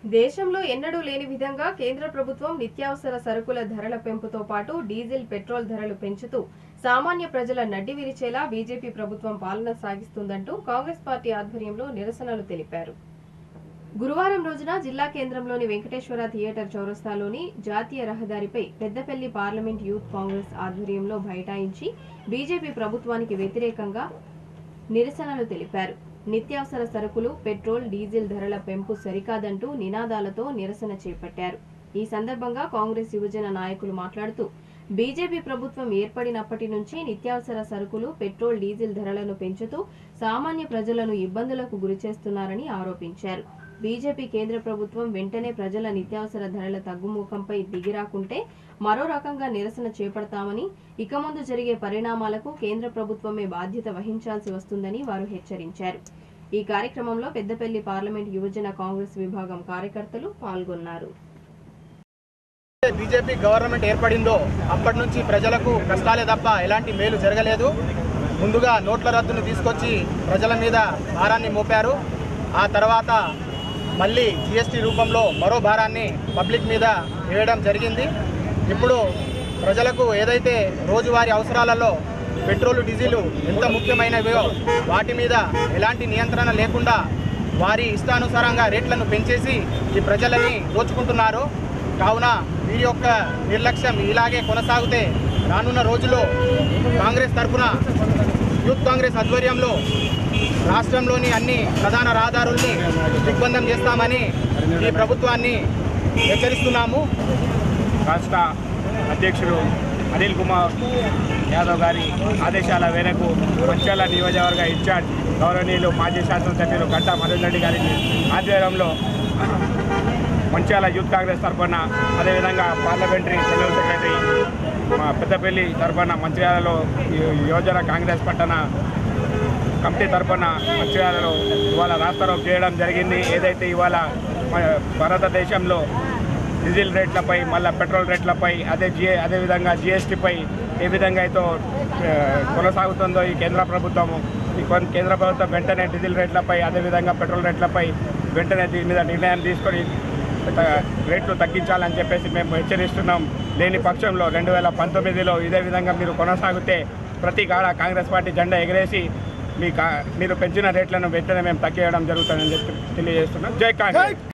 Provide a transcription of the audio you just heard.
దేశంలో ఎన్నడూ లేని విధంగా కేంద్ర ప్రభుత్వం నిత్యావసర సరుకుల ధరల పెంపుతో పాటు డీజిల్ పెట్రోల్ ధరలు పెంచుతూ సామాన్య ప్రజల నడ్డి విరిచేలా బీజేపీ ప్రభుత్వం పాలన సాగిస్తుందంటూ కాంగ్రెస్ పార్టీ ఆధ్వర్యంలో నిరసనలు తెలిపారు గురువారం రోజున జిల్లా కేంద్రంలోని వెంకటేశ్వర థియేటర్ చౌరస్తాలోని జాతీయ రహదారిపై పెద్దపల్లి పార్లమెంట్ యూత్ కాంగ్రెస్ ఆధ్వర్యంలో బైఠాయించి బీజేపీ ప్రభుత్వానికి వ్యతిరేకంగా నిరసనలు తెలిపారు నిత్యావసర సరుకులు పెట్రోల్ డీజిల్ ధరల పెంపు సరికాదంటూ నినాదాలతో నిరసన చేపట్టారు ఈ సందర్భంగా కాంగ్రెస్ యువజన నాయకులు మాట్లాడుతూ బీజేపీ ప్రభుత్వం ఏర్పడినప్పటి నుంచి నిత్యావసర సరుకులు పెట్రోల్ డీజిల్ ధరలను పెంచుతూ సామాన్య ప్రజలను ఇబ్బందులకు గురిచేస్తున్నారని ఆరోపించారు బీజేపీ కేంద్ర ప్రభుత్వం వెంటనే ప్రజల నిత్యావసర ధరల తగ్గుముఖంపై దిగిరాకుంటే మరో రకంగా నిరసన చేపడతామని ఇక ముందు జరిగే పరిణామాలకు కేంద్ర ప్రభుత్వమే బాధ్యత వహించాల్సి వస్తుందని వారు హెచ్చరించారు ఈ కార్యక్రమంలో పెద్దపల్లి పార్లమెంట్ యువజన కాంగ్రెస్ విభాగం కార్యకర్తలు పాల్గొన్నారు బీజేపీ గవర్నమెంట్ ఏర్పడిందో అప్పటి నుంచి ప్రజలకు కష్టాలే తప్ప ఎలాంటి మేలు జరగలేదు ముందుగా నోట్ల రద్దును తీసుకొచ్చి ప్రజల మీద భారాన్ని మోపారు ఆ తర్వాత మళ్ళీ జిఎస్టీ రూపంలో మరో భారాన్ని పబ్లిక్ మీద వేయడం జరిగింది ఇప్పుడు ప్రజలకు ఏదైతే రోజువారీ అవసరాలలో పెట్రోల్ డీజిల్ ఎంత ముఖ్యమైనవో వాటి మీద ఎలాంటి నియంత్రణ లేకుండా వారి ఇష్టానుసారంగా రేట్లను పెంచేసి ఈ ప్రజలని దోచుకుంటున్నారు కావున వీరి యొక్క నిర్లక్ష్యం ఇలాగే కొనసాగితే రానున్న రోజుల్లో కాంగ్రెస్ తరఫున యూత్ కాంగ్రెస్ ఆధ్వర్యంలో రాష్ట్రంలోని అన్ని ప్రధాన రహదారుల్ని దిగ్బంధం చేస్తామని ఈ ప్రభుత్వాన్ని హెచ్చరిస్తున్నాము రాష్ట్ర అధ్యక్షుడు అనిల్ కుమార్ యాదవ్ గారి ఆదేశాల మేరకు మంచాల నియోజకవర్గ ఇన్ఛార్జ్ గౌరవనీయులు మాజీ శాసనసభ్యులు గడ్డ మనోజ్ రెడ్డి గారి ఆధ్వర్యంలో మంచాల యూత్ కాంగ్రెస్ తరఫున అదేవిధంగా పార్లమెంటరీ జనరల్ సెక్రటరీ మా పెద్దపల్లి తరఫున మంచిర్యాలలో యో- యోజన కాంగ్రెస్ పట్టణ కమిటీ తరఫున మంచిర్యాలలో ఇవాళ రాస్తారోకు చేయడం జరిగింది ఏదైతే ఇవాళ మన భారతదేశంలో డీజిల్ రేట్లపై మళ్ళీ పెట్రోల్ రేట్లపై అదే జిఏ అదేవిధంగా జిఎస్టీపై ఏ విధంగా అయితే ఆ, కొనసాగుతుందో ఈ కేంద్ర ప్రభుత్వము ఈ కొన్- కేంద్ర ప్రభుత్వం వెంటనే డీజిల్ రేట్లపై అదేవిధంగా పెట్రోల్ రేట్లపై వెంటనే దీని మీద నిర్ణయం తీసుకొని త- రేట్లు తగ్గించాలని చెప్పేసి మేము హెచ్చరిస్తున్నాం లేని పక్షంలో రెండు వేల పంతొమ్మిదిలో ఇదే విధంగా మీరు కొనసాగితే ప్రతి కాడ కాంగ్రెస్ పార్టీ జెండా ఎగరేసి మీ కా మీరు పెంచిన రేట్లను వెంటనే మేము తగ్గియడం జరుగుతుందని చెప్పి తెలియజేస్తున్నాం జై కాంగ్రెస్